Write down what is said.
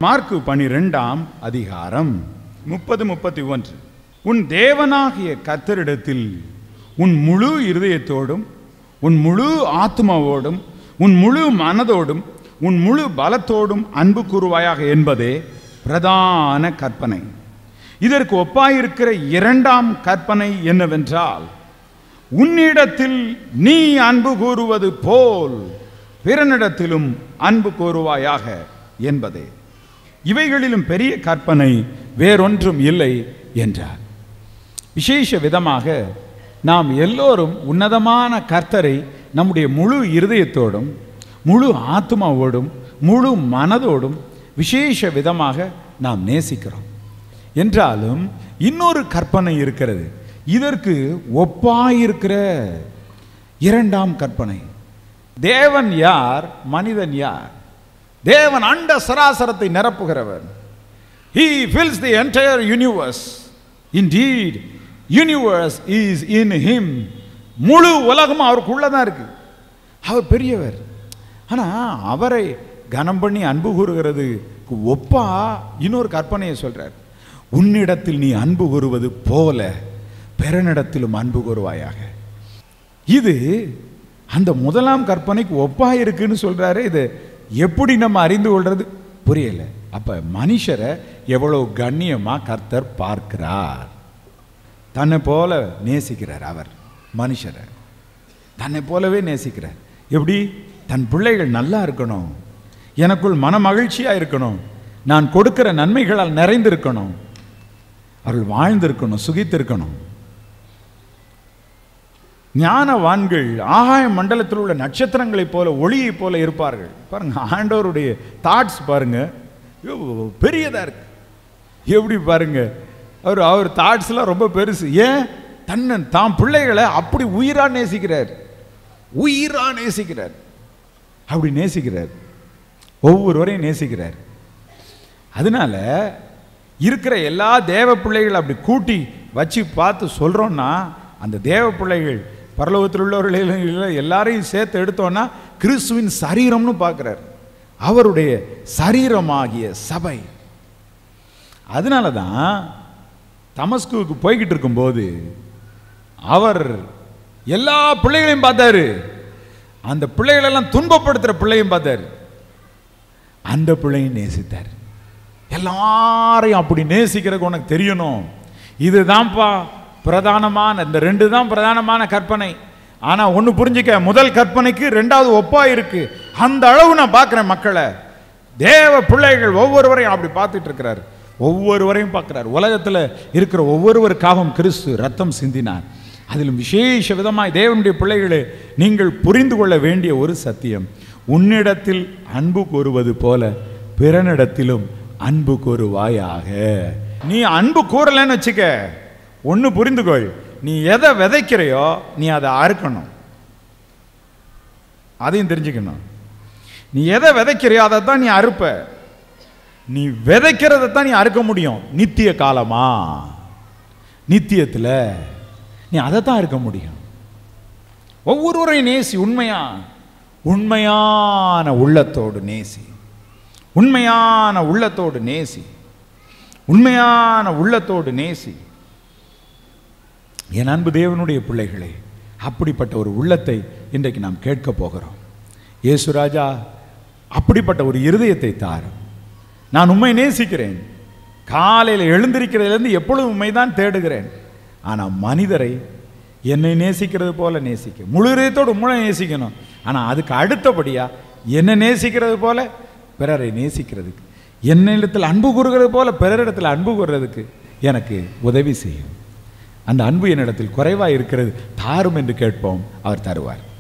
Mark பனிரெண்டாம் அதிகாரம் முப்பது முப்பத்தி ஒன்று உன் தேவனாகிய கர்த்தரிடத்தில் உன் முழு இருதயத்தோடும் உன் முழு ஆத்மாவோடும் உன் முழு மனதோடும் உன் முழு பலத்தோடும் அன்பு கூறுவாயாக என்பதே பிரதான கற்பனை இதற்கு ஒப்பாயிருக்கிற இரண்டாம் கற்பனை என்னவென்றால் உன்னிடத்தில் நீ அன்பு கூறுவது போல் பிறனிடத்திலும் அன்பு கூறுவாயாக என்பதே இவைகளிலும் பெரிய கற்பனை வேறொன்றும் இல்லை என்றார் விசேஷ விதமாக நாம் எல்லோரும் உன்னதமான கர்த்தரை நம்முடைய முழு இருதயத்தோடும் முழு ஆத்மாவோடும் முழு மனதோடும் விசேஷ விதமாக நாம் நேசிக்கிறோம் என்றாலும் இன்னொரு கற்பனை இருக்கிறது இதற்கு ஒப்பாயிருக்கிற இரண்டாம் கற்பனை தேவன் யார் மனிதன் யார் தேவன் அண்ட சராசரத்தை நிரப்புகிறவர் He fills the entire universe. Indeed, universe is in him. முழு உலகம் அவருக்குள்ள தான் இருக்கு அவர் பெரியவர் ஆனா அவரை கனம் பண்ணி அன்பு கூறுகிறது ஒப்பா இன்னொரு கற்பனையை சொல்றார் உன்னிடத்தில் நீ அன்பு கூறுவது போல பிறனிடத்திலும் அன்பு கூறுவாயாக இது அந்த முதலாம் கற்பனைக்கு ஒப்பா இருக்குன்னு சொல்றாரு இது எப்படி நம்ம அறிந்து கொள்றது புரியல அப்ப மனுஷரை எவ்வளவு கண்ணியமா கர்த்தர் பார்க்கிறார் தன்னை போல நேசிக்கிறார் அவர் மனுஷரை தன்னை போலவே நேசிக்கிறார் எப்படி தன் பிள்ளைகள் நல்லா இருக்கணும் எனக்குள் மன மகிழ்ச்சியா இருக்கணும் நான் கொடுக்கிற நன்மைகளால் நிறைந்திருக்கணும் அவர்கள் வாழ்ந்திருக்கணும் சுகித்திருக்கணும் ஞானவான்கள் ஆகாய மண்டலத்தில் உள்ள நட்சத்திரங்களைப் போல ஒளியைப் போல இருப்பார்கள் பாருங்க ஆண்டவருடைய தாட்ஸ் பாருங்க ஐயோ, பெரியதா இருக்கு எப்படி பாருங்க அவர் அவர் தாட்ஸ்லாம் ரொம்ப பெருசு ஏன் தன்னை தாம் பிள்ளைகளை அப்படி உயிரா நேசிக்கிறார் உயிரா நேசிக்கிறார் அப்படி நேசிக்கிறார் ஒவ்வொருவரையும் நேசிக்கிறார் அதனால இருக்கிற எல்லா தேவ பிள்ளைகள் அப்படி கூட்டி வச்சு பார்த்து சொல்றோம்னா அந்த தேவ பிள்ளைகள் பரலோகத்தில் உள்ளவர்கள் எல்லாரையும் சேர்த்து எடுத்தோம்னா கிறிஸ்துவின் சரீரம்னு பார்க்குறார் அவருடைய சரீரமாகிய சபை அதனால தான் தமஸ்குவுக்கு போய்கிட்டு இருக்கும்போது அவர் எல்லா பிள்ளைகளையும் பார்த்தாரு அந்த பிள்ளைகளெல்லாம் துன்பப்படுத்துகிற பிள்ளையும் பார்த்தாரு அந்த பிள்ளையும் நேசித்தார் எல்லாரையும் அப்படி நேசிக்கிறதுக்கு உனக்கு தெரியணும் இதுதான்ப்பா பிரதானமான இந்த ரெண்டு தான் பிரதானமான கற்பனை ஆனா ஒன்று புரிஞ்சுக்க முதல் கற்பனைக்கு ரெண்டாவது ஒப்பா இருக்கு அந்த அளவு நான் பார்க்குறேன் மக்களை தேவ பிள்ளைகள் ஒவ்வொருவரையும் அப்படி பார்த்துட்டு இருக்கிறார் ஒவ்வொருவரையும் பார்க்கிறார் உலகத்தில் இருக்கிற ஒவ்வொருவருக்காகவும் கிறிஸ்து ரத்தம் சிந்தினார் அதிலும் விசேஷ விதமாய் தேவனுடைய பிள்ளைகளே நீங்கள் புரிந்து கொள்ள வேண்டிய ஒரு சத்தியம் உன்னிடத்தில் அன்பு கூறுவது போல பிறனிடத்திலும் அன்பு கூறுவாயாக நீ அன்பு கூறலைன்னு வச்சுக்க ஒன்று புரிந்துகொள் நீ எதை விதைக்கிறையோ நீ அதை அறுக்கணும் அதையும் தெரிஞ்சுக்கணும் நீ எதை விதைக்கிறையோ அதை தான் நீ அறுப்ப நீ விதைக்கிறதை தான் நீ அறுக்க முடியும் நித்திய காலமா நித்தியத்தில் நீ அதை தான் இருக்க முடியும் ஒவ்வொருவரையும் நேசி உண்மையா உண்மையான உள்ளத்தோடு நேசி உண்மையான உள்ளத்தோடு நேசி உண்மையான உள்ளத்தோடு நேசி என் அன்பு தேவனுடைய பிள்ளைகளே அப்படிப்பட்ட ஒரு உள்ளத்தை இன்றைக்கு நாம் கேட்க போகிறோம் இயேசுராஜா அப்படிப்பட்ட ஒரு இருதயத்தை தாரும் நான் உண்மை நேசிக்கிறேன் காலையில் எழுந்திருக்கிறதுலேருந்து எப்பொழுதும் உண்மை தான் தேடுகிறேன் ஆனால் மனிதரை என்னை நேசிக்கிறது போல நேசிக்க முழு இதயத்தோடு முழு நேசிக்கணும் ஆனால் அதுக்கு அடுத்தபடியா என்னை நேசிக்கிறது போல பிறரை நேசிக்கிறதுக்கு என்னிடத்தில் அன்பு கூறுகிறது போல பிறரிடத்தில் அன்பு கூறுறதுக்கு எனக்கு உதவி செய்யும் அந்த அன்பு என்னிடத்தில் குறைவாக இருக்கிறது தாரும் என்று கேட்போம் அவர் தருவார்